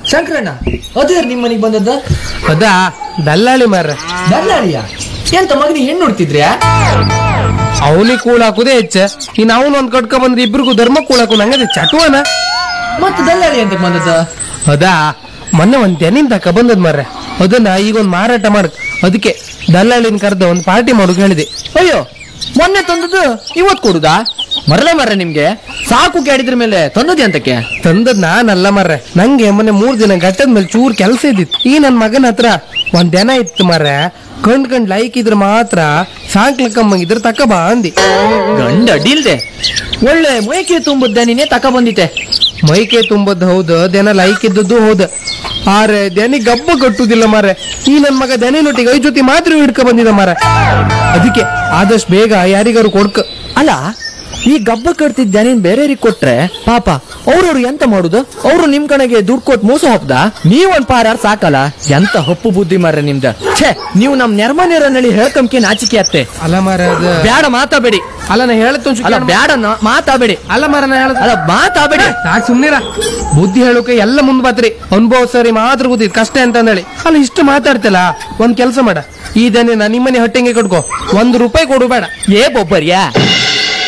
ಶಂಕರಣ್ಣ ಅದೇ ನಿಮ್ಮ ಮನೆಗೆ ಬಂದದ್ದ ಅದಾ ದಲ್ಲಾಳಿ ಮಾರ್ರೆ ದಲ್ಲಾಳಿಯ ಎಂತ ಮಗನಿಗೆ ಹೆಣ್ಣು ನೋಡ್ತಿದ್ರ್ಯಾ ಅವನಿಗೆ ಕೂಳ ಹಾಕುದೇ ಹೆಚ್ಚ ಇನ್ ಅವನು ಒಂದ್ ಕಟ್ಕ ಬಂದ್ರೆ ಇಬ್ರಿಗೂ ಧರ್ಮ ಕೂಳ ಹಾಕು ನಂಗದೆ ಚಟುವನ ಮತ್ತೆ ದಲ್ಲಾಳಿ ಅಂತ ಬಂದದ್ದ ಅದಾ ಮೊನ್ನೆ ಒಂದ್ ತೆನಿನ್ ತಕ ಬಂದದ್ ಮಾರ್ರೆ ಅದನ್ನ ಈಗ ಒಂದ್ ಮಾರಾಟ ಮಾಡಕ್ ಅದಕ್ಕೆ ದಲ್ಲಾಳಿನ ಕರೆದ ಒಂದ್ ಪಾರ್ಟಿ ಮಾಡೋಕ್ ಹೇಳಿದೆ ಅಯ್ಯೋ ಮೊನ್ನೆ ತಂದದ್ದು ಇವತ್ ಕೊಡುದಾ ಮರಲೆ ಮರ ನಿಮ್ಗೆ ಸಾಕು ಕೇಳಿದ್ರ ಮೇಲೆ ತಂದದ್ದೆ ಅಂತಕ್ಕೆ ತಂದದ್ ನಾನಲ್ಲ ಮಾರ್ರೆ ನಂಗೆ ಮೊನ್ನೆ ಮೂರ್ ದಿನ ಗಟ್ಟದ ಮೇಲೆ ಚೂರ್ ಕೆಲಸ ಇದ್ದಿತ್ತು ಈ ನನ್ ಮಗನ ಹತ್ರ ಒಂದ್ ದನ ಇತ್ತು ಮಾರ್ರೆ ಕಂಡ್ ಕಂಡ್ ಲೈಕ್ ಇದ್ರ ಮಾತ್ರ ಸಾಂಕ್ಲಕ್ಕಮ್ಮಂಗಿದ್ರ ತಕ ಬಾ ಅಂದಿ ಗಂಡ ಅಡ್ಡಿಲ್ದೆ ಒಳ್ಳೆ ಮೊಯ್ಕೆ ತುಂಬುದ್ದೆ ನೀನೇ ತಕ ಬಂದಿತ್ತೆ ಮೈಕೆ ತುಂಬದ್ ಹೌದು ದನ ಲೈಕ್ ಇದ್ದದ್ದು ಹೌದು ಆರೆ ದನಿ ಗಬ್ಬ ಕಟ್ಟುದಿಲ್ಲ ಮಾರೆ ಈ ನನ್ ಮಗ ದನಿನೊಟ್ಟಿಗೆ ಐ ಜೊತೆ ಮಾತ್ರ ಹಿಡ್ಕ ಬಂದಿದ ಮಾರ ಅದಕ್ಕೆ ಆದಷ್ಟು ಬೇಗ ಯಾರಿಗಾರು ಕೊಡ್ಕ ಅಲ್ಲ ಈ ಗಬ್ಬ ಕಟ್ತಿದ್ದ ನೀನ್ ಬೇರೆಯವ್ರಿಗೆ ಕೊಟ್ರೆ ಪಾಪ ಅವ್ರವ್ರು ಎಂತ ಮಾಡುದು ಅವ್ರು ನಿಮ್ ಕಡೆಗೆ ದುಡ್ಡು ಕೊಟ್ಟು ಮೋಸ ಹೋಗ್ದ ನೀವೊಂದ್ ಪಾರಾರ್ ಸಾಕಲ್ಲ ಎಂತ ಹಪ್ಪು ಬುದ್ಧಿ ಮಾರ್ರೆ ನಿಮ್ದ ಛೇ ನೀವು ನಮ್ ನೆರ್ಮನೇರನಲ್ಲಿ ಹೇಳ್ಕಂಕೆ ನಾಚಿಕೆ ಅತ್ತೆ ಅಲ್ಲ ಮಾರ ಅದ ಬ್ಯಾಡ ಮಾತಾಬೇಡಿ ಅಲ್ಲ ನಾ ಹೇಳತ್ ಅಲ್ಲ ಬ್ಯಾಡ ನ- ಮಾತಾಬೇಡಿ ಅಲ್ಲ ಮಾರ ನಾ ಹೇಳದ್ ಅಲ್ಲ ಮಾತಾಬೇಡಿ ಸಾಕ್ ಸುಮ್ನಿರ ಬುದ್ಧಿ ಹೇಳೋಕೆ ಎಲ್ಲ ಮುಂದ್ ಬಾತ್ರಿ ಅನುಭವ ಸರಿ ಮಾತ್ರ ಗೊತ್ತಿದ್ ಕಷ್ಟ ಅಂತ ಅಂದೇಳಿ ಅಲ್ಲ ಇಷ್ಟು ಮಾತಾಡ್ತಿಲ್ಲ ಒಂದ್ ಕೆಲಸ ಮಾಡ ಈ ದನಿನ ನಿಮ್ಮನೆ ಹೊಟ್ಟೆಗೆ ಕಟ್ಕೋ ಒಂದ್ ರೂಪಾಯಿ ಕೊಡು ಬೇಡ ಏ ಬೊಬ್ಬರ್ಯಾ